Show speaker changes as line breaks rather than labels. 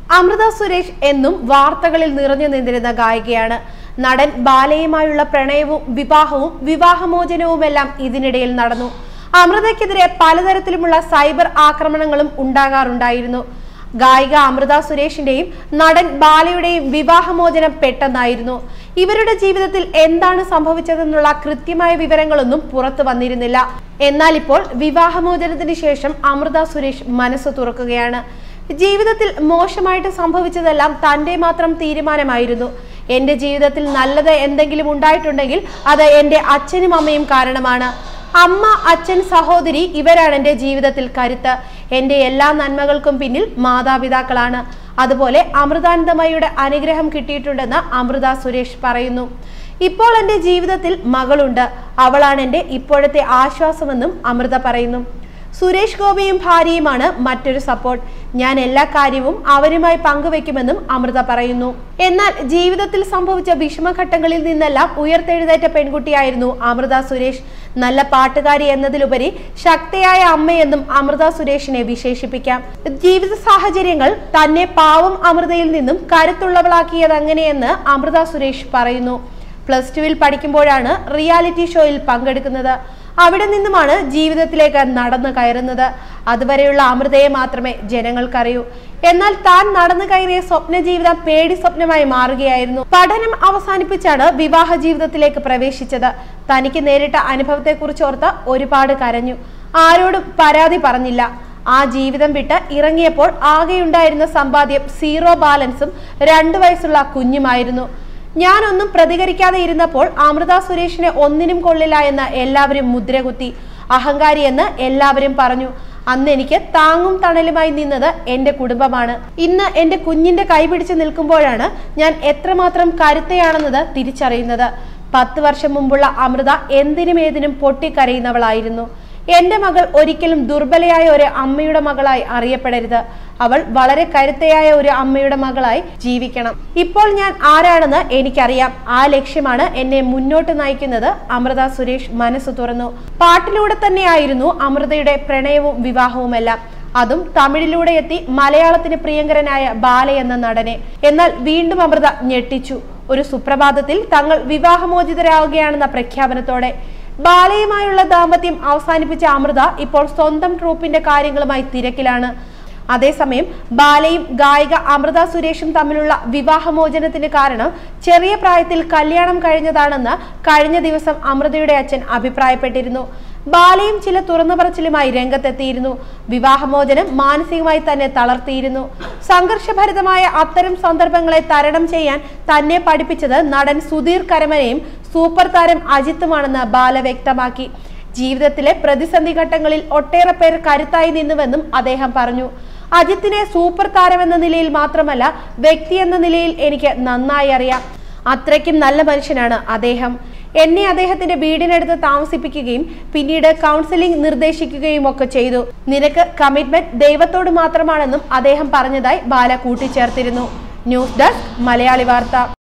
അമൃത സുരേഷ് എന്നും വാർത്തകളിൽ നിറഞ്ഞു നിന്നിരുന്ന ഗായികയാണ് നടൻ ബാലയുമായുള്ള പ്രണയവും വിവാഹവും വിവാഹമോചനവുമെല്ലാം ഇതിനിടയിൽ നടന്നു അമൃതയ്ക്കെതിരെ പലതരത്തിലുമുള്ള സൈബർ ആക്രമണങ്ങളും ഉണ്ടാകാറുണ്ടായിരുന്നു ഗായിക അമൃത സുരേഷിന്റെയും നടൻ ബാലയുടെയും വിവാഹമോചനം പെട്ടെന്നായിരുന്നു ഇവരുടെ ജീവിതത്തിൽ എന്താണ് സംഭവിച്ചതെന്നുള്ള കൃത്യമായ വിവരങ്ങളൊന്നും പുറത്തു വന്നിരുന്നില്ല എന്നാൽ ഇപ്പോൾ വിവാഹമോചനത്തിന് ശേഷം അമൃത സുരേഷ് മനസ്സ് തുറക്കുകയാണ് ജീവിതത്തിൽ മോശമായിട്ട് സംഭവിച്ചതെല്ലാം തന്റെ മാത്രം തീരുമാനമായിരുന്നു എന്റെ ജീവിതത്തിൽ നല്ലത് എന്തെങ്കിലും ഉണ്ടായിട്ടുണ്ടെങ്കിൽ അത് എന്റെ അച്ഛനും അമ്മയും കാരണമാണ് അമ്മ അച്ഛൻ സഹോദരി ഇവരാണ് എൻ്റെ ജീവിതത്തിൽ കരുത്ത് എൻ്റെ എല്ലാ നന്മകൾക്കും പിന്നിൽ മാതാപിതാക്കളാണ് അതുപോലെ അമൃതാനന്ദമയുടെ അനുഗ്രഹം കിട്ടിയിട്ടുണ്ടെന്ന് അമൃത സുരേഷ് പറയുന്നു ഇപ്പോൾ എൻ്റെ ജീവിതത്തിൽ മകളുണ്ട് അവളാണ് എൻ്റെ ഇപ്പോഴത്തെ ആശ്വാസമെന്നും അമൃത പറയുന്നു സുരേഷ് ഗോപിയും ഭാര്യയുമാണ് മറ്റൊരു സപ്പോർട്ട് ഞാൻ എല്ലാ കാര്യവും അവരുമായി പങ്കുവെക്കുമെന്നും അമൃത പറയുന്നു എന്നാൽ ജീവിതത്തിൽ സംഭവിച്ച വിഷമഘട്ടങ്ങളിൽ നിന്നെല്ലാം ഉയർത്തെഴുന്നേറ്റ പെൺകുട്ടിയായിരുന്നു അമൃത സുരേഷ് നല്ല പാട്ടുകാരി എന്നതിലുപരി ശക്തിയായ അമ്മയെന്നും അമൃത സുരേഷിനെ വിശേഷിപ്പിക്കാം ജീവിത സാഹചര്യങ്ങൾ തന്നെ പാവം അമൃതയിൽ നിന്നും കരുത്തുള്ളവളാക്കിയത് അങ്ങനെയെന്ന് അമൃത സുരേഷ് പറയുന്നു പ്ലസ് ടുവിൽ പഠിക്കുമ്പോഴാണ് റിയാലിറ്റി ഷോയിൽ പങ്കെടുക്കുന്നത് അവിടെ നിന്നുമാണ് ജീവിതത്തിലേക്ക് നടന്നു കയറുന്നത് അതുവരെയുള്ള അമൃതയെ മാത്രമേ ജനങ്ങൾക്കറിയൂ എന്നാൽ താൻ നടന്നു കയറിയ സ്വപ്ന ജീവിതം പേടി സ്വപ്നമായി മാറുകയായിരുന്നു പഠനം അവസാനിപ്പിച്ചാണ് വിവാഹ ജീവിതത്തിലേക്ക് പ്രവേശിച്ചത് തനിക്ക് നേരിട്ട അനുഭവത്തെക്കുറിച്ച് ഓർത്ത് ഒരുപാട് കരഞ്ഞു ആരോടും പരാതി പറഞ്ഞില്ല ആ ജീവിതം വിട്ട് ഇറങ്ങിയപ്പോൾ ആകെയുണ്ടായിരുന്ന സമ്പാദ്യം സീറോ ബാലൻസും രണ്ടു വയസ്സുള്ള കുഞ്ഞുമായിരുന്നു ഞാനൊന്നും പ്രതികരിക്കാതെ ഇരുന്നപ്പോൾ അമൃത സുരേഷിനെ ഒന്നിനും കൊള്ളില്ല എന്ന് എല്ലാവരും മുദ്രകുത്തി അഹങ്കാരി എന്ന് എല്ലാവരും പറഞ്ഞു അന്ന് എനിക്ക് താങ്ങും തണലുമായി നിന്നത് എന്റെ കുടുംബമാണ് ഇന്ന് എന്റെ കുഞ്ഞിന്റെ കൈപിടിച്ച് നിൽക്കുമ്പോഴാണ് ഞാൻ എത്രമാത്രം കരുത്തയാണെന്നത് തിരിച്ചറിയുന്നത് പത്ത് വർഷം മുമ്പുള്ള അമൃത എന്തിനും ഏതിനും പൊട്ടിക്കരയുന്നവളായിരുന്നു എന്റെ മകൾ ഒരിക്കലും ദുർബലയായ ഒരു അമ്മയുടെ മകളായി അറിയപ്പെടരുത് അവൾ വളരെ കരുത്തയായ ഒരു അമ്മയുടെ മകളായി ജീവിക്കണം ഇപ്പോൾ ഞാൻ ആരാണെന്ന് എനിക്കറിയാം ആ ലക്ഷ്യമാണ് എന്നെ മുന്നോട്ട് നയിക്കുന്നത് അമൃത സുരേഷ് മനസ്സ് തുറന്നു പാട്ടിലൂടെ തന്നെയായിരുന്നു അമൃതയുടെ പ്രണയവും വിവാഹവുമെല്ലാം അതും തമിഴിലൂടെ എത്തി മലയാളത്തിന് പ്രിയങ്കരനായ ബാല എന്ന നടനെ എന്നാൽ വീണ്ടും അമൃത ഞെട്ടിച്ചു ഒരു സുപ്രഭാതത്തിൽ തങ്ങൾ വിവാഹമോചിതരാവുകയാണെന്ന പ്രഖ്യാപനത്തോടെ ബാലയുമായുള്ള ദാമ്പത്യം അവസാനിപ്പിച്ച അമൃത ഇപ്പോൾ സ്വന്തം ട്രൂപ്പിന്റെ കാര്യങ്ങളുമായി തിരക്കിലാണ് അതേസമയം ബാലയും ഗായിക അമൃത സുരേഷും തമ്മിലുള്ള വിവാഹമോചനത്തിന് കാരണം ചെറിയ പ്രായത്തിൽ കല്യാണം കഴിഞ്ഞതാണെന്ന് കഴിഞ്ഞ ദിവസം അമൃതയുടെ അച്ഛൻ അഭിപ്രായപ്പെട്ടിരുന്നു ബാലയും ചില തുറന്നു പറച്ചിലുമായി രംഗത്തെത്തിയിരുന്നു വിവാഹമോചനം മാനസികമായി തന്നെ തളർത്തിയിരുന്നു സംഘർഷഭരിതമായ അത്തരം സന്ദർഭങ്ങളെ തരണം ചെയ്യാൻ തന്നെ പഠിപ്പിച്ചത് നടൻ സുധീർ കരമനയും സൂപ്പർ താരം അജിത്തുമാണെന്ന് ബാല വ്യക്തമാക്കി ജീവിതത്തിലെ പ്രതിസന്ധി ഘട്ടങ്ങളിൽ ഒട്ടേറെ പേർ കരുത്തായി നിന്നുവെന്നും അദ്ദേഹം പറഞ്ഞു അജിത്തിനെ സൂപ്പർ താരമെന്ന നിലയിൽ മാത്രമല്ല വ്യക്തി എന്ന നിലയിൽ എനിക്ക് നന്നായി അറിയാം അത്രയ്ക്കും നല്ല മനുഷ്യനാണ് അദ്ദേഹം എന്നെ അദ്ദേഹത്തിന്റെ വീടിനടുത്ത് താമസിപ്പിക്കുകയും പിന്നീട് കൗൺസിലിംഗ് നിർദ്ദേശിക്കുകയും ഒക്കെ ചെയ്തു നിനക്ക് കമ്മിറ്റ്മെന്റ് ദൈവത്തോട് മാത്രമാണെന്നും അദ്ദേഹം പറഞ്ഞതായി ബാല കൂട്ടിച്ചേർത്തിരുന്നു ന്യൂസ് ഡെസ്ക് മലയാളി വാർത്ത